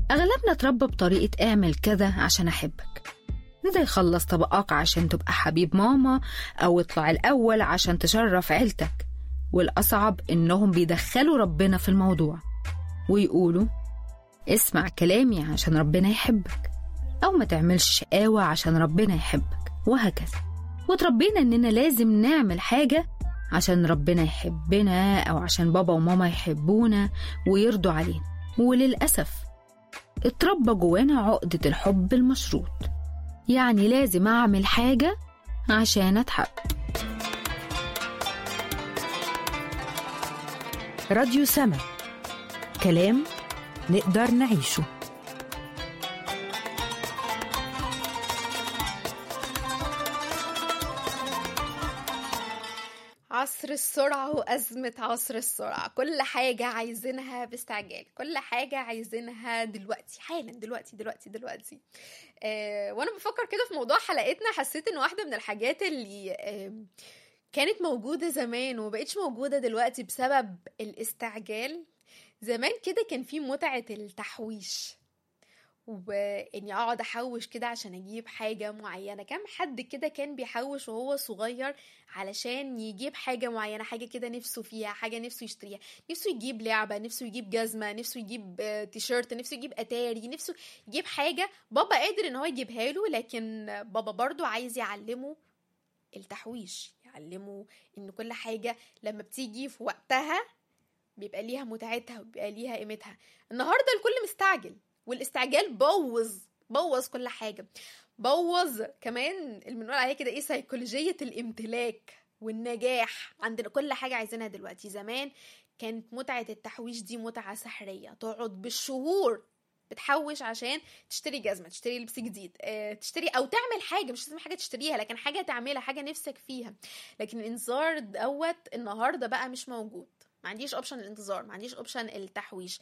أغلبنا اتربى بطريقة اعمل كذا عشان أحبك زي خلص طبقك عشان تبقى حبيب ماما أو اطلع الأول عشان تشرف عيلتك والأصعب إنهم بيدخلوا ربنا في الموضوع ويقولوا اسمع كلامي عشان ربنا يحبك أو ما تعملش شقاوة عشان ربنا يحبك وهكذا وتربينا إننا لازم نعمل حاجة عشان ربنا يحبنا أو عشان بابا وماما يحبونا ويرضوا علينا وللأسف اتربى جوانا عقدة الحب المشروط يعني لازم أعمل حاجة عشان أتحب راديو سما كلام نقدر نعيشه عصر السرعة وأزمة عصر السرعة كل حاجة عايزينها باستعجال كل حاجة عايزينها دلوقتي حالا دلوقتي دلوقتي دلوقتي آه وأنا بفكر كده في موضوع حلقتنا حسيت إن واحدة من الحاجات اللي آه كانت موجودة زمان ومبقتش موجودة دلوقتي بسبب الاستعجال زمان كده كان في متعة التحويش واني اقعد احوش كده عشان اجيب حاجه معينه كم حد كده كان بيحوش وهو صغير علشان يجيب حاجه معينه حاجه كده نفسه فيها حاجه نفسه يشتريها نفسه يجيب لعبه نفسه يجيب جزمه نفسه يجيب آه، تيشيرت نفسه يجيب اتاري نفسه يجيب حاجه بابا قادر ان هو يجيبها له لكن بابا برضو عايز يعلمه التحويش يعلمه ان كل حاجه لما بتيجي في وقتها بيبقى ليها متعتها وبيبقى ليها قيمتها النهارده الكل مستعجل والاستعجال بوظ بوظ كل حاجه بوظ كمان اللي بنقول عليه كده ايه سيكولوجيه الامتلاك والنجاح عندنا كل حاجه عايزينها دلوقتي زمان كانت متعه التحويش دي متعه سحريه تقعد بالشهور بتحوش عشان تشتري جزمه تشتري لبس جديد اه تشتري او تعمل حاجه مش لازم حاجه تشتريها لكن حاجه تعملها حاجه نفسك فيها لكن الانذار دوت النهارده بقى مش موجود ما عنديش اوبشن الانتظار ما عنديش اوبشن التحويش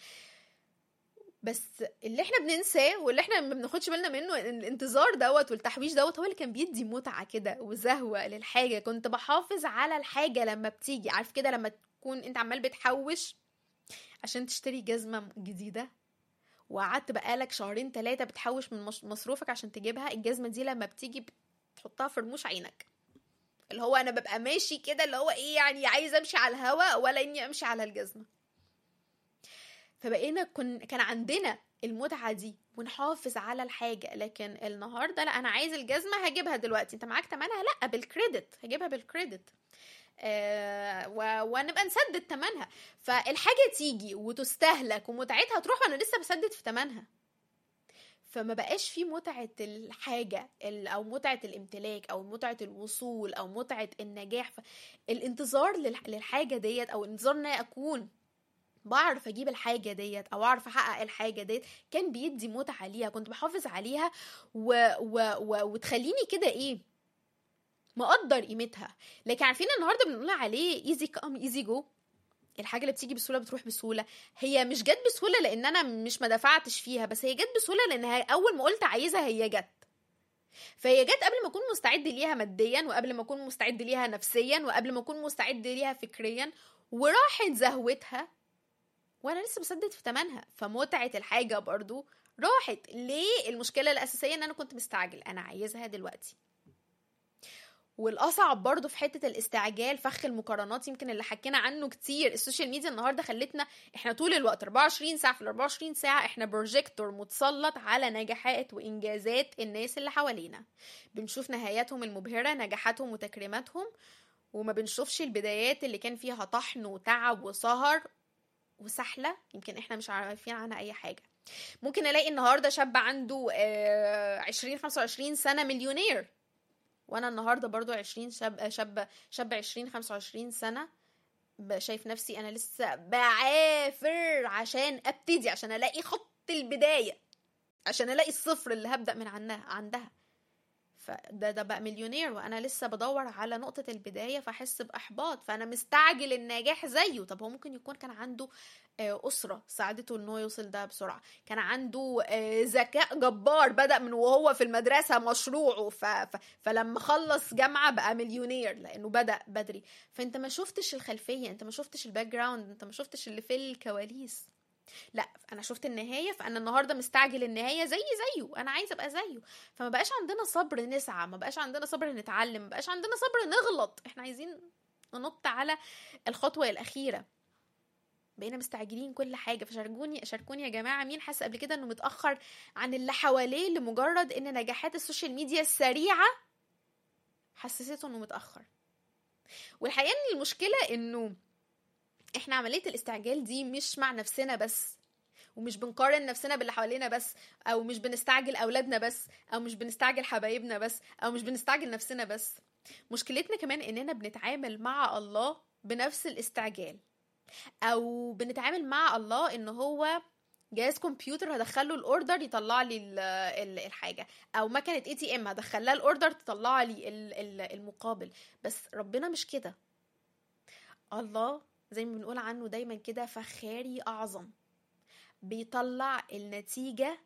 بس اللي احنا بننساه واللي احنا ما بناخدش بالنا منه ان الانتظار دوت والتحويش دوت هو اللي كان بيدي متعه كده وزهوه للحاجه كنت بحافظ على الحاجه لما بتيجي عارف كده لما تكون انت عمال بتحوش عشان تشتري جزمه جديده وقعدت بقالك شهرين ثلاثه بتحوش من مش- مصروفك عشان تجيبها الجزمه دي لما بتيجي بتحطها في رموش عينك اللي هو انا ببقى ماشي كده اللي هو ايه يعني عايز امشي على الهواء ولا اني امشي على الجزمه فبقينا كن كان عندنا المتعة دي ونحافظ على الحاجة لكن النهاردة لا أنا عايز الجزمة هجيبها دلوقتي أنت معاك تمنها لا بالكريدت هجيبها بالكريدت آه و... ونبقى نسدد تمنها فالحاجة تيجي وتستهلك ومتعتها تروح وأنا لسه بسدد في تمنها فما بقاش في متعة الحاجة ال- أو متعة الامتلاك أو متعة الوصول أو متعة النجاح الانتظار للح- للحاجة ديت أو الانتظار إن أنا أكون بعرف اجيب الحاجه ديت او اعرف احقق الحاجه ديت كان بيدي متعه ليها كنت بحافظ عليها و... و... و... وتخليني كده ايه مقدر قيمتها لكن عارفين النهارده بنقول عليه ايزي كام ايزي جو الحاجه اللي بتيجي بسهوله بتروح بسهوله هي مش جت بسهوله لان انا مش ما دفعتش فيها بس هي جت بسهوله لان هي اول ما قلت عايزها هي جت فهي جت قبل ما اكون مستعد ليها ماديا وقبل ما اكون مستعد ليها نفسيا وقبل ما اكون مستعد ليها فكريا وراحت زهوتها وانا لسه بسدد في تمنها فمتعه الحاجه برضو راحت ليه المشكله الاساسيه ان انا كنت مستعجل انا عايزها دلوقتي والاصعب برضو في حته الاستعجال فخ المقارنات يمكن اللي حكينا عنه كتير السوشيال ميديا النهارده خلتنا احنا طول الوقت 24 ساعه في ال 24 ساعه احنا بروجيكتور متسلط على نجاحات وانجازات الناس اللي حوالينا بنشوف نهاياتهم المبهره نجاحاتهم وتكريماتهم وما بنشوفش البدايات اللي كان فيها طحن وتعب وسهر وسحلة يمكن احنا مش عارفين عنها اي حاجة ممكن الاقي النهاردة شاب عنده عشرين خمسة وعشرين سنة مليونير وانا النهاردة برضو عشرين شاب شاب شاب عشرين خمسة وعشرين سنة شايف نفسي انا لسه بعافر عشان ابتدي عشان الاقي خط البداية عشان الاقي الصفر اللي هبدأ من عنها عندها فده ده بقى مليونير وانا لسه بدور على نقطة البداية فاحس باحباط فانا مستعجل النجاح زيه طب هو ممكن يكون كان عنده أسرة ساعدته إن هو يوصل ده بسرعة كان عنده ذكاء جبار بدأ من وهو في المدرسة مشروعه ف... ف... فلما خلص جامعة بقى مليونير لأنه بدأ بدري فأنت ما شفتش الخلفية أنت ما شفتش الباك جراوند أنت ما شفتش اللي في الكواليس لا انا شفت النهايه فانا النهارده مستعجل النهايه زي زيه انا عايزه ابقى زيه فما بقاش عندنا صبر نسعى ما بقاش عندنا صبر نتعلم ما بقاش عندنا صبر نغلط احنا عايزين ننط على الخطوه الاخيره بقينا مستعجلين كل حاجه فشاركوني شاركوني يا جماعه مين حس قبل كده انه متاخر عن اللي حواليه لمجرد ان نجاحات السوشيال ميديا السريعه حسسته انه متاخر والحقيقه ان المشكله انه احنا عمليه الاستعجال دي مش مع نفسنا بس ومش بنقارن نفسنا باللي حوالينا بس او مش بنستعجل اولادنا بس او مش بنستعجل حبايبنا بس او مش بنستعجل نفسنا بس مشكلتنا كمان اننا بنتعامل مع الله بنفس الاستعجال او بنتعامل مع الله ان هو جهاز كمبيوتر هدخله الاوردر يطلع لي ال- ال- الحاجه او مكنه اي تي ام هدخلها الاوردر تطلع لي ال- ال- المقابل بس ربنا مش كده الله زي ما بنقول عنه دايما كده فخاري اعظم بيطلع النتيجه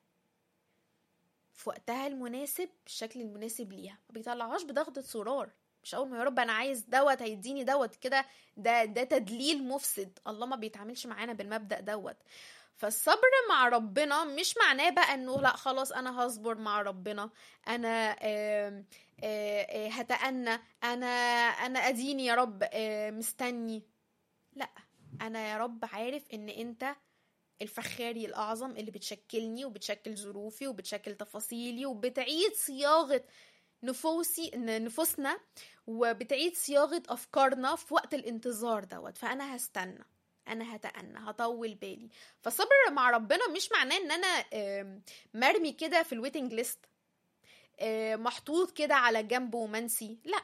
في وقتها المناسب بالشكل المناسب ليها ما بيطلعهاش بضغطة زرار مش اول ما يا رب انا عايز دوت هيديني دوت كده ده ده تدليل مفسد الله ما بيتعاملش معانا بالمبدأ دوت فالصبر مع ربنا مش معناه بقى انه لا خلاص انا هصبر مع ربنا انا آم، آه، آه، هتأنى انا انا اديني يا رب آه، مستني لا انا يا رب عارف ان انت الفخاري الأعظم اللي بتشكلني وبتشكل ظروفي وبتشكل تفاصيلي وبتعيد صياغة نفوسي نفوسنا وبتعيد صياغة أفكارنا في وقت الانتظار دوت فأنا هستنى أنا هتأنى هطول بالي فالصبر مع ربنا مش معناه إن أنا آم، مرمي كده في الويتنج ليست محطوط كده على جنب ومنسي لا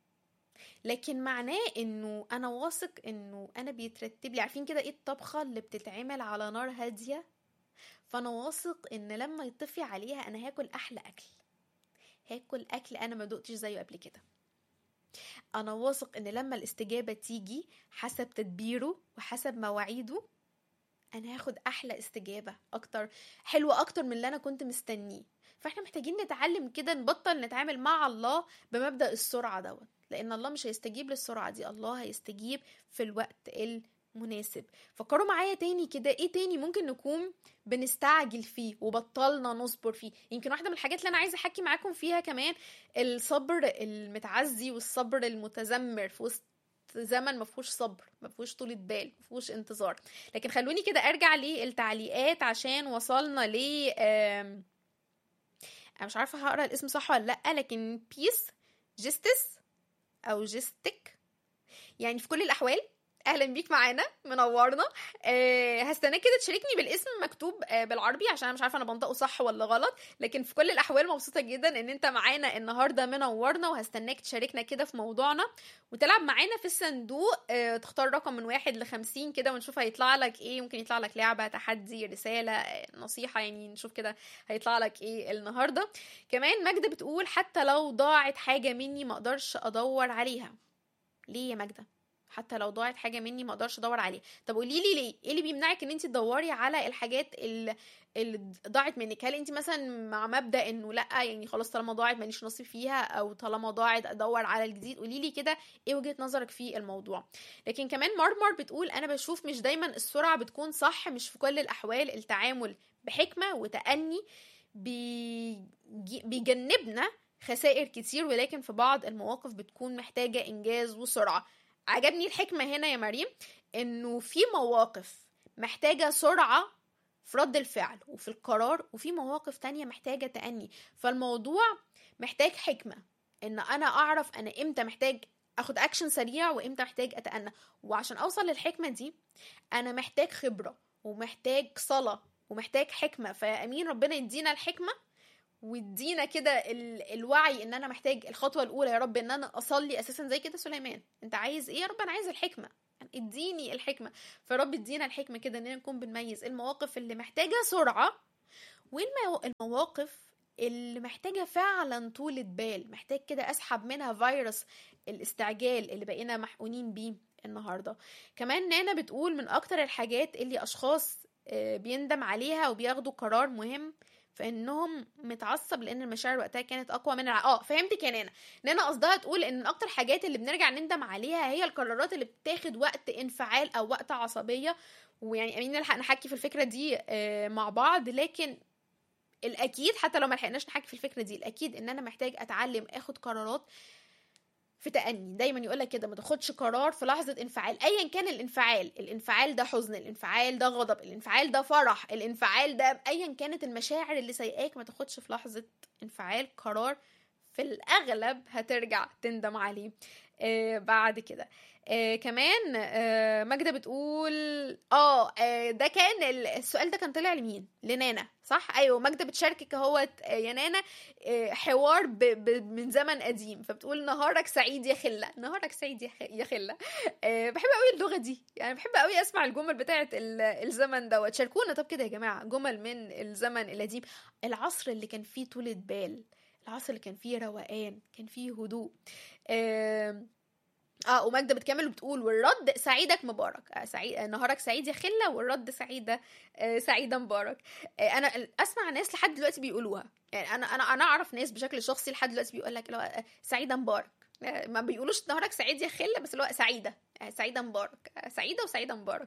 لكن معناه انه انا واثق انه انا بيترتب لي عارفين كده ايه الطبخه اللي بتتعمل على نار هاديه فانا واثق ان لما يطفي عليها انا هاكل احلى اكل هاكل اكل انا ما دقتش زيه قبل كده انا واثق ان لما الاستجابه تيجي حسب تدبيره وحسب مواعيده انا هاخد احلى استجابه اكتر حلوه اكتر من اللي انا كنت مستنيه فاحنا محتاجين نتعلم كده نبطل نتعامل مع الله بمبدا السرعه دوت لان الله مش هيستجيب للسرعه دي الله هيستجيب في الوقت المناسب فكروا معايا تاني كده ايه تاني ممكن نكون بنستعجل فيه وبطلنا نصبر فيه يمكن واحده من الحاجات اللي انا عايزه احكي معاكم فيها كمان الصبر المتعزي والصبر المتذمر في وسط زمن ما فيهوش صبر ما فيهوش طولة بال ما فيهوش انتظار لكن خلوني كده ارجع للتعليقات عشان وصلنا ل آم، انا مش عارفه هقرا الاسم صح ولا لا لكن بيس جستس او جستك يعني في كل الاحوال اهلا بيك معانا منورنا أه هستناك كده تشاركني بالاسم مكتوب أه بالعربي عشان انا مش عارفه انا بنطقه صح ولا غلط لكن في كل الاحوال مبسوطه جدا ان انت معانا النهارده منورنا وهستناك تشاركنا كده في موضوعنا وتلعب معانا في الصندوق أه تختار رقم من واحد لخمسين كده ونشوف هيطلع لك ايه ممكن يطلع لك لعبه تحدي رساله أه نصيحه يعني نشوف كده هيطلع لك ايه النهارده كمان ماجدة بتقول حتى لو ضاعت حاجه مني ما اقدرش ادور عليها ليه يا ماجدة حتى لو ضاعت حاجه مني ما اقدرش ادور عليها طب قولي لي ليه ايه اللي بيمنعك ان انت تدوري على الحاجات اللي, اللي ضاعت منك هل انت مثلا مع مبدا انه لا يعني خلاص طالما ضاعت ماليش نصيب فيها او طالما ضاعت ادور على الجديد قولي لي كده ايه وجهه نظرك في الموضوع لكن كمان مرمر بتقول انا بشوف مش دايما السرعه بتكون صح مش في كل الاحوال التعامل بحكمه وتأني بيجي- بيجنبنا خسائر كتير ولكن في بعض المواقف بتكون محتاجة إنجاز وسرعة عجبني الحكمة هنا يا مريم إنه في مواقف محتاجة سرعة في رد الفعل وفي القرار وفي مواقف تانية محتاجة تأني فالموضوع محتاج حكمة إن أنا أعرف أنا إمتى محتاج أخد أكشن سريع وإمتى محتاج أتأنى وعشان أوصل للحكمة دي أنا محتاج خبرة ومحتاج صلاة ومحتاج حكمة فيا أمين ربنا يدينا الحكمة ويدينا كده ال... الوعي ان انا محتاج الخطوه الاولى يا رب ان انا اصلي اساسا زي كده سليمان انت عايز ايه يا رب انا عايز الحكمه اديني الحكمه فرب ادينا الحكمه كده اننا نكون بنميز المواقف اللي محتاجه سرعه والمواقف اللي محتاجه فعلا طولة بال محتاج كده اسحب منها فيروس الاستعجال اللي بقينا محقونين بيه النهارده كمان نانا بتقول من اكتر الحاجات اللي اشخاص آه، بيندم عليها وبياخدوا قرار مهم فانهم متعصب لان المشاعر وقتها كانت اقوى من الع... اه فهمتك يا نانا نانا قصدها تقول ان من اكتر حاجات اللي بنرجع نندم عليها هي القرارات اللي بتاخد وقت انفعال او وقت عصبيه ويعني امين نلحق نحكي في الفكره دي آه، مع بعض لكن الاكيد حتى لو ما لحقناش نحكي في الفكره دي الاكيد ان انا محتاج اتعلم اخد قرارات في تأني دايما يقولك كده ما تاخدش قرار في لحظة انفعال ايا كان الانفعال الانفعال ده حزن الانفعال ده غضب الانفعال ده فرح الانفعال ده ايا كانت المشاعر اللي سايقاك ما تاخدش في لحظة انفعال قرار في الاغلب هترجع تندم عليه آه بعد كده آه كمان آه ماجدة بتقول اه آه، ده كان ال- السؤال ده كان طلع لمين لنانا صح ايوه ماجدة بتشاركك اهوت آه، يا نانا آه، حوار ب... ب... من زمن قديم فبتقول نهارك سعيد يا خله نهارك سعيد يا, خ... يا خله آه، بحب قوي اللغه دي يعني بحب قوي اسمع الجمل بتاعه ال... الزمن دوت شاركونا طب كده يا جماعه جمل من الزمن القديم العصر اللي كان فيه طولة بال العصر اللي كان فيه روقان كان فيه هدوء آه... اه وماجدة بتكمل وبتقول والرد سعيدك مبارك آه سعيد آه، نهارك سعيد يا خله والرد سعيده آه سعيده مبارك آه انا اسمع ناس لحد دلوقتي بيقولوها يعني انا انا انا اعرف ناس بشكل شخصي لحد دلوقتي بيقول لك اللي هو آه، سعيده مبارك آه، ما بيقولوش نهارك سعيد يا خله بس اللي هو سعيده آه، سعيده مبارك آه، سعيده وسعيده مبارك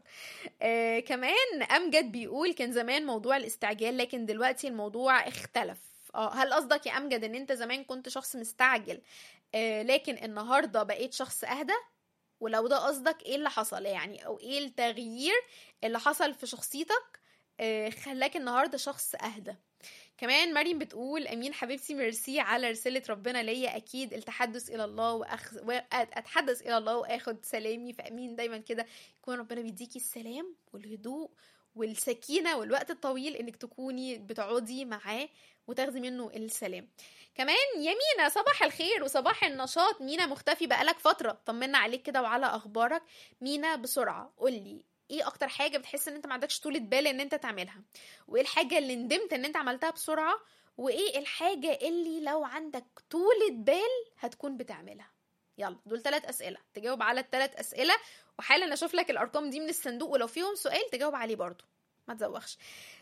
آه كمان امجد بيقول كان زمان موضوع الاستعجال لكن دلوقتي الموضوع اختلف اه هل قصدك يا امجد ان انت زمان كنت شخص مستعجل آه لكن النهارده بقيت شخص اهدى ولو ده قصدك ايه اللي حصل يعني او ايه التغيير اللي حصل في شخصيتك آه خلاك النهارده شخص اهدى كمان مريم بتقول امين حبيبتي ميرسي على رساله ربنا ليا اكيد التحدث الى الله واخذ اتحدث الى الله واخد سلامي فامين دايما كده يكون ربنا بيديكي السلام والهدوء والسكينه والوقت الطويل انك تكوني بتقعدي معاه وتاخدي منه السلام كمان يا مينا صباح الخير وصباح النشاط مينا مختفي بقالك فتره طمنا عليك كده وعلى اخبارك مينا بسرعه قولي ايه اكتر حاجه بتحس ان انت ما عندكش طولة بال ان انت تعملها وايه الحاجه اللي ندمت ان انت عملتها بسرعه وايه الحاجه اللي لو عندك طولة بال هتكون بتعملها يلا دول ثلاث اسئله تجاوب على الثلاث اسئله وحالا اشوف لك الارقام دي من الصندوق ولو فيهم سؤال تجاوب عليه برضو ما تزوخش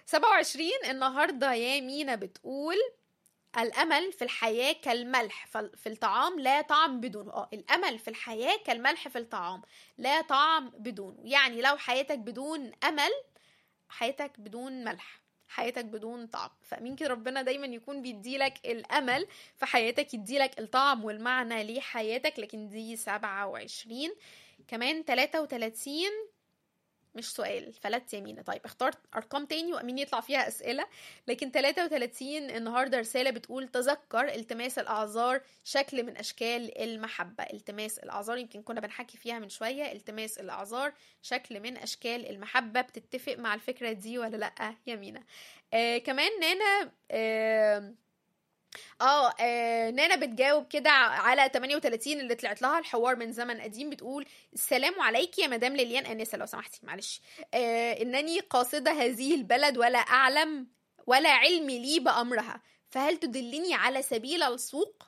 27 النهارده يا مينا بتقول الامل في الحياه كالملح فال- في الطعام لا طعم بدونه اه الامل في الحياه كالملح في الطعام لا طعم بدونه يعني لو حياتك بدون امل حياتك بدون ملح حياتك بدون طعم فمين كده ربنا دايما يكون بيديلك الامل في حياتك يديلك الطعم والمعنى لحياتك لكن دي 27 كمان 33 مش سؤال فلت يمينة طيب اخترت ارقام تاني وامين يطلع فيها اسئله لكن 33 النهارده رساله بتقول تذكر التماس الاعذار شكل من اشكال المحبه التماس الاعذار يمكن كنا بنحكي فيها من شويه التماس الاعذار شكل من اشكال المحبه بتتفق مع الفكره دي ولا لا يمينة آه كمان نانا آه اه آه، نانا بتجاوب كده على 38 اللي طلعت لها الحوار من زمن قديم بتقول السلام عليك يا مدام ليليان انسه لو سمحتي معلش آه انني قاصده هذه البلد ولا اعلم ولا علمي لي بامرها فهل تدلني على سبيل السوق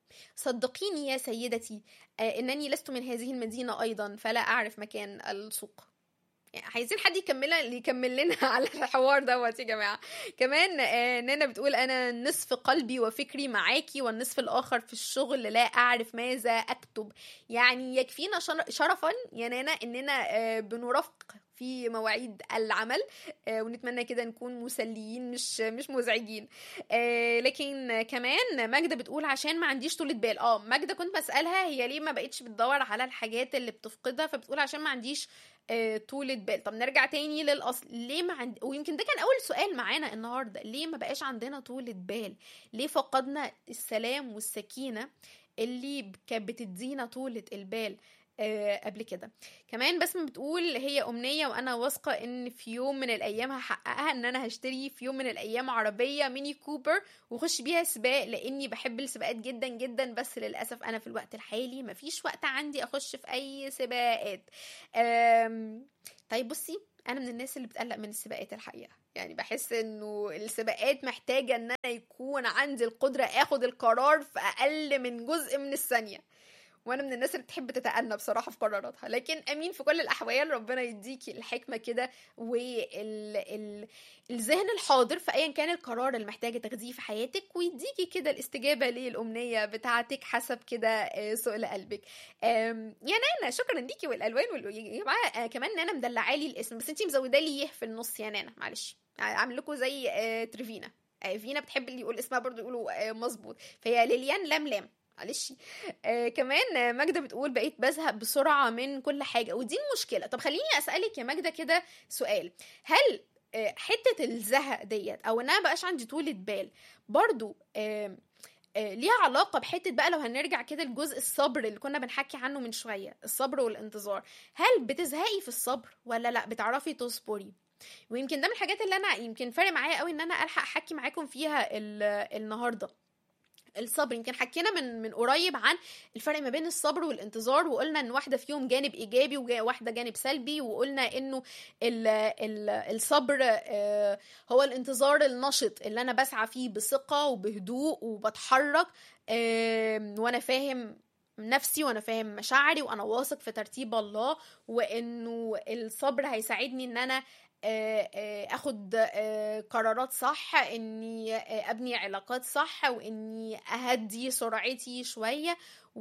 صدقيني يا سيدتي آه انني لست من هذه المدينه ايضا فلا اعرف مكان السوق يعني عايزين حد يكمل يكمل لنا على الحوار دوت يا جماعه كمان آه، نانا بتقول انا نصف قلبي وفكري معاكي والنصف الاخر في الشغل لا اعرف ماذا اكتب يعني يكفينا شر- شرفا يا نانا اننا آه، بنرافق في مواعيد العمل آه، ونتمنى كده نكون مسليين مش مش مزعجين آه، لكن كمان ماجده بتقول عشان ما عنديش طولة بال اه ماجده كنت بسالها هي ليه ما بقتش بتدور على الحاجات اللي بتفقدها فبتقول عشان ما عنديش آه، طولة بال طب نرجع تاني للاصل ليه ما عند... ويمكن ده كان اول سؤال معانا النهارده ليه ما بقاش عندنا طولة بال ليه فقدنا السلام والسكينة اللي ب- كانت بتدينا طولة البال آه، قبل كده كمان بسمة بتقول هي أمنية وأنا واثقة إن في يوم من الأيام هحققها إن أنا هشتري في يوم من الأيام عربية ميني كوبر وأخش بيها سباق لأني بحب السباقات جدا جدا بس للأسف أنا في الوقت الحالي مفيش وقت عندي أخش في أي سباقات أم... طيب بصي انا من الناس اللي بتقلق من السباقات الحقيقه يعني بحس انه السباقات محتاجه ان انا يكون عندي القدره اخد القرار في اقل من جزء من الثانيه وانا من الناس اللي بتحب تتأنى بصراحه في قراراتها لكن امين في كل الاحوال ربنا يديكي الحكمه كده والذهن الحاضر في ايا كان القرار اللي محتاجه تاخديه في حياتك ويديكي كده الاستجابه للامنيه بتاعتك حسب كده آه، سؤل قلبك آم، يا نانا شكرا ليكي والالوان وال... يا جماعه آه، كمان نانا مدلعالي الاسم بس انتي مزوده لي يه في النص يا نانا معلش عامل لكم زي آه، تريفينا آه، فينا بتحب اللي يقول اسمها برضو يقولوا آه، مظبوط فهي ليليان لام لام معلش آه كمان آه، ماجدة بتقول بقيت بزهق بسرعة من كل حاجة ودي المشكلة طب خليني أسألك يا ماجدة كده سؤال هل آه، حتة الزهق ديت أو إن أنا مبقاش عندي طولة بال برضو آه آه، ليها علاقة بحتة بقى لو هنرجع كده لجزء الصبر اللي كنا بنحكي عنه من شوية الصبر والانتظار هل بتزهقي في الصبر ولا لا بتعرفي تصبري ويمكن ده من الحاجات اللي انا يمكن فارق معايا قوي ان انا الحق احكي معاكم فيها ال- النهارده الصبر يمكن حكينا من من قريب عن الفرق ما بين الصبر والانتظار وقلنا ان واحده فيهم جانب ايجابي وواحده جانب سلبي وقلنا انه ال ال الصبر آه، هو الانتظار النشط اللي انا بسعى فيه بثقه وبهدوء وبتحرك آم، وانا فاهم نفسي وانا فاهم مشاعري وانا واثق في ترتيب الله وانه الصبر هيساعدني ان انا آه، آه، اخد آه، قرارات صح اني آه، ابني علاقات صح واني اهدي سرعتي شويه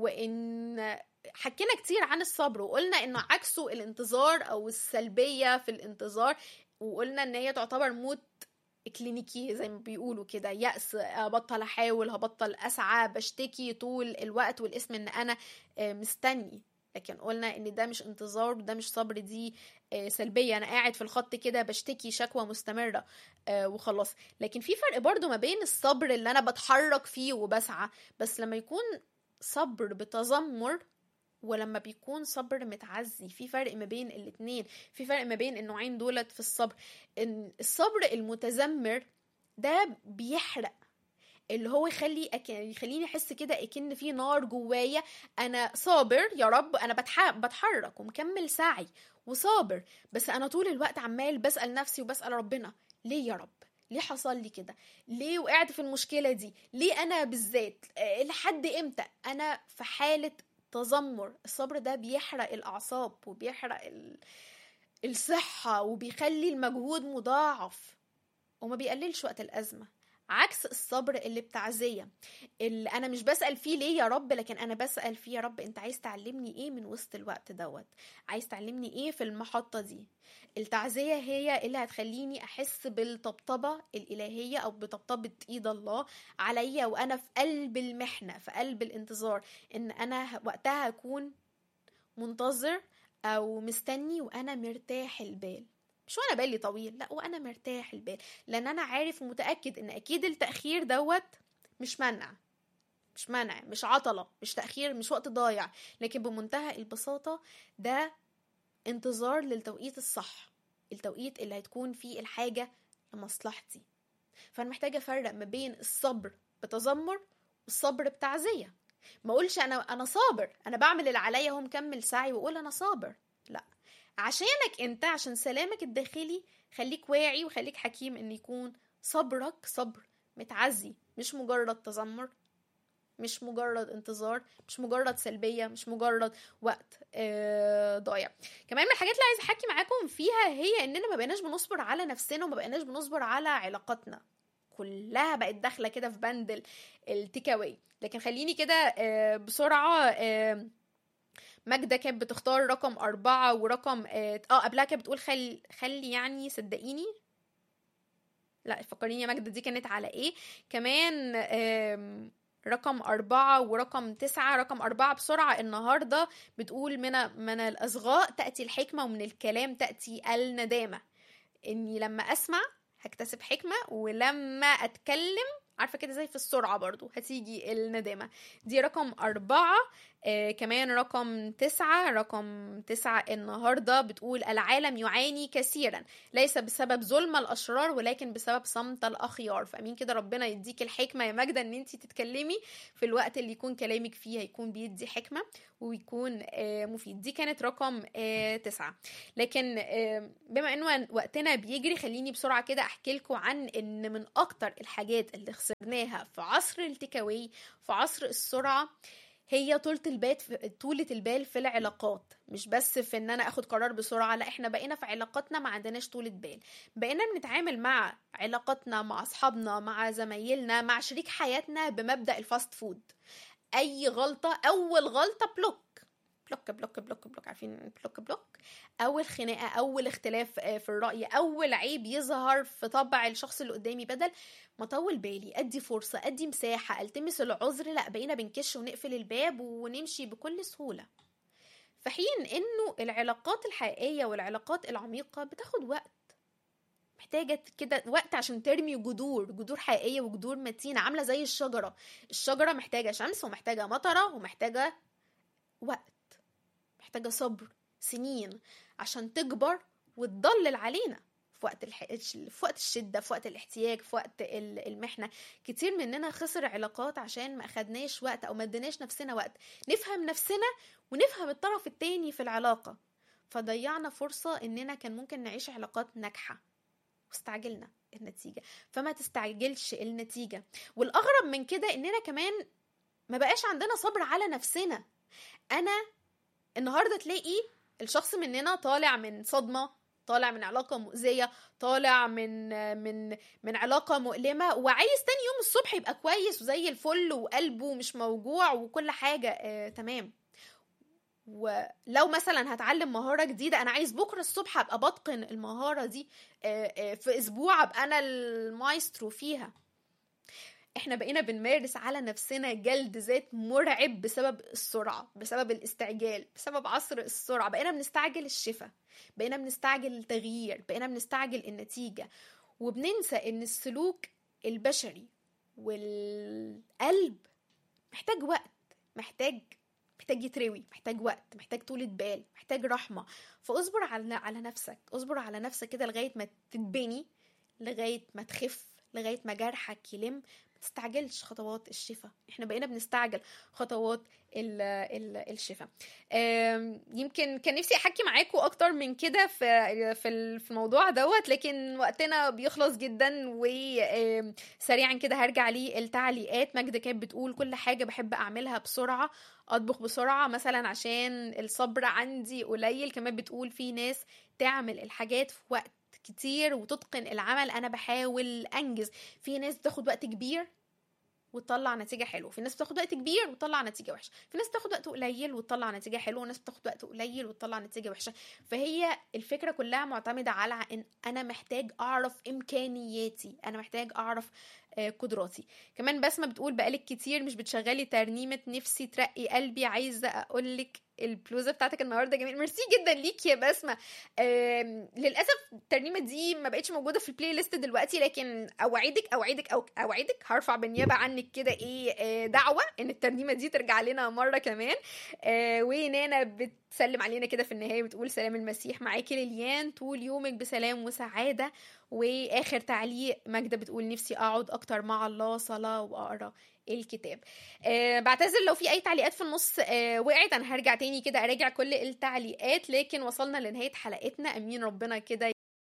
وان حكينا كتير عن الصبر وقلنا انه عكسه الانتظار او السلبيه في الانتظار وقلنا ان هي تعتبر موت كلينيكي زي ما بيقولوا كده يأس ابطل احاول هبطل اسعى بشتكي طول الوقت والاسم ان انا آه، مستني لكن قلنا ان ده مش انتظار وده مش صبر دي آه، سلبيه انا قاعد في الخط كده بشتكي شكوى مستمره آه، وخلاص لكن في فرق برضو ما بين الصبر اللي انا بتحرك فيه وبسعى بس لما يكون صبر بتذمر ولما بيكون صبر متعزي في فرق ما بين الاتنين في فرق ما بين النوعين دولت في الصبر ان الصبر المتذمر ده بيحرق اللي هو يخلي أك... يخليني احس كده اكن في نار جوايا انا صابر يا رب انا بتح... بتحرك ومكمل سعي وصابر بس انا طول الوقت عمال بسال نفسي وبسال ربنا ليه يا رب ليه حصل لي كده ليه وقعت في المشكله دي ليه انا بالذات أه لحد امتى انا في حاله تذمر الصبر ده بيحرق الاعصاب وبيحرق ال... الصحه وبيخلي المجهود مضاعف وما بيقللش وقت الازمه عكس الصبر اللي بتعزية اللي انا مش بسأل فيه ليه يا رب لكن انا بسأل فيه يا رب انت عايز تعلمني ايه من وسط الوقت دوت عايز تعلمني ايه في المحطة دي التعزية هي اللي هتخليني احس بالطبطبة الالهية او بطبطبة ايد الله عليا وانا في قلب المحنة في قلب الانتظار ان انا وقتها اكون منتظر او مستني وانا مرتاح البال مش وانا بالي طويل لا وانا مرتاح البال لان انا عارف ومتاكد ان اكيد التاخير دوت مش منع مش منع مش عطله مش تاخير مش وقت ضايع لكن بمنتهى البساطه ده انتظار للتوقيت الصح التوقيت اللي هتكون فيه الحاجه لمصلحتي فانا محتاجه افرق ما بين الصبر بتذمر والصبر بتعزيه ما اقولش انا انا صابر انا بعمل اللي عليا هو مكمل سعي واقول انا صابر لا عشانك انت عشان سلامك الداخلي خليك واعي وخليك حكيم ان يكون صبرك صبر متعزي مش مجرد تذمر مش مجرد انتظار مش مجرد سلبيه مش مجرد وقت آه ضايع كمان من الحاجات اللي عايزه احكي معاكم فيها هي اننا ما بقيناش بنصبر على نفسنا وما بقيناش بنصبر على علاقاتنا كلها بقت داخله كده في بند التيك اواي لكن خليني كده آه بسرعه آه ماجدة كانت بتختار رقم أربعة ورقم اه آه، قبلها كانت بتقول خل... خلي يعني صدقيني لا فكريني يا ماجدة دي كانت على ايه كمان آم، رقم أربعة ورقم تسعة رقم أربعة بسرعة النهاردة بتقول من من الأصغاء تأتي الحكمة ومن الكلام تأتي الندامة إني لما أسمع هكتسب حكمة ولما أتكلم عارفة كده زي في السرعة برضو هتيجي الندامة دي رقم أربعة آه كمان رقم تسعة رقم تسعة النهاردة بتقول العالم يعاني كثيرا ليس بسبب ظلم الأشرار ولكن بسبب صمت الأخيار فأمين كده ربنا يديك الحكمة يا ماجدة ان انت تتكلمي في الوقت اللي يكون كلامك فيه هيكون بيدي حكمة ويكون آه مفيد دي كانت رقم آه تسعة لكن آه بما انه وقتنا بيجري خليني بسرعة كده احكي لكم عن ان من اكتر الحاجات اللي خسرناها في عصر التكاوي في عصر السرعة هي طولة البال طولة البال في العلاقات مش بس في ان انا اخد قرار بسرعة لا احنا بقينا في علاقاتنا ما عندناش طولة بال بقينا بنتعامل مع علاقاتنا مع اصحابنا مع زمايلنا مع شريك حياتنا بمبدأ الفاست فود اي غلطة اول غلطة بلوك بلوك بلوك بلوك بلوك عارفين بلوك بلوك اول خناقه اول اختلاف في الراي اول عيب يظهر في طبع الشخص اللي قدامي بدل ما اطول بالي ادي فرصه ادي مساحه التمس العذر لا بقينا بنكش ونقفل الباب ونمشي بكل سهوله في حين انه العلاقات الحقيقيه والعلاقات العميقه بتاخد وقت محتاجه كده وقت عشان ترمي جذور جذور حقيقيه وجذور متينه عامله زي الشجره الشجره محتاجه شمس ومحتاجه مطره ومحتاجه وقت محتاجه صبر سنين عشان تكبر وتضلل علينا في وقت الح... في وقت الشده في وقت الاحتياج في وقت المحنه كتير مننا خسر علاقات عشان ما اخدناش وقت او ما اديناش نفسنا وقت نفهم نفسنا ونفهم الطرف التاني في العلاقه فضيعنا فرصه اننا كان ممكن نعيش علاقات ناجحه واستعجلنا النتيجه فما تستعجلش النتيجه والاغرب من كده اننا كمان ما بقاش عندنا صبر على نفسنا انا النهارده تلاقي الشخص مننا طالع من صدمه طالع من علاقه مؤذيه طالع من من من علاقه مؤلمه وعايز تاني يوم الصبح يبقى كويس وزي الفل وقلبه مش موجوع وكل حاجه آه تمام ولو مثلا هتعلم مهاره جديده انا عايز بكره الصبح ابقى بتقن المهاره دي آه آه في اسبوع ابقى انا المايسترو فيها احنا بقينا بنمارس على نفسنا جلد ذات مرعب بسبب السرعة بسبب الاستعجال بسبب عصر السرعة بقينا بنستعجل الشفاء بقينا بنستعجل التغيير بقينا بنستعجل النتيجة وبننسى ان السلوك البشري والقلب محتاج وقت محتاج محتاج يتروي محتاج وقت محتاج طولة بال محتاج رحمة فاصبر على على نفسك اصبر على نفسك كده لغاية ما تتبني لغاية ما تخف لغاية ما جرحك يلم تستعجلش خطوات الشفاء احنا بقينا بنستعجل خطوات ال ال الشفاء يمكن كان نفسي احكي معاكم اكتر من كده في في الموضوع دوت لكن وقتنا بيخلص جدا وسريعا كده هرجع ليه التعليقات ماجدة كانت بتقول كل حاجه بحب اعملها بسرعه اطبخ بسرعه مثلا عشان الصبر عندي قليل كمان بتقول في ناس تعمل الحاجات في وقت كتير وتتقن العمل انا بحاول انجز في ناس بتاخد وقت كبير وتطلع نتيجه حلوه في ناس بتاخد وقت كبير وتطلع نتيجه وحشه في ناس بتاخد وقت قليل وتطلع نتيجه حلوه وناس بتاخد وقت قليل وتطلع نتيجه وحشه فهي الفكره كلها معتمده على ان انا محتاج اعرف امكانياتي انا محتاج اعرف قدراتي كمان بسمه بتقول بقالك كتير مش بتشغلي ترنيمه نفسي ترقي قلبي عايزه اقولك البلوزه بتاعتك النهارده جميل ميرسي جدا ليك يا بسمه للاسف الترنيمه دي ما بقتش موجوده في البلاي ليست دلوقتي لكن اوعدك اوعدك أو اوعدك هرفع بالنيابه عنك كده ايه دعوه ان الترنيمه دي ترجع لنا مره كمان ونانا بتسلم علينا كده في النهايه بتقول سلام المسيح معاكي ليليان طول يومك بسلام وسعاده واخر تعليق ماجده بتقول نفسي اقعد اكتر مع الله صلاه واقرا الكتاب أه بعتذر لو في اي تعليقات في النص أه وقعت انا هرجع تاني كده اراجع كل التعليقات لكن وصلنا لنهايه حلقتنا امين ربنا كده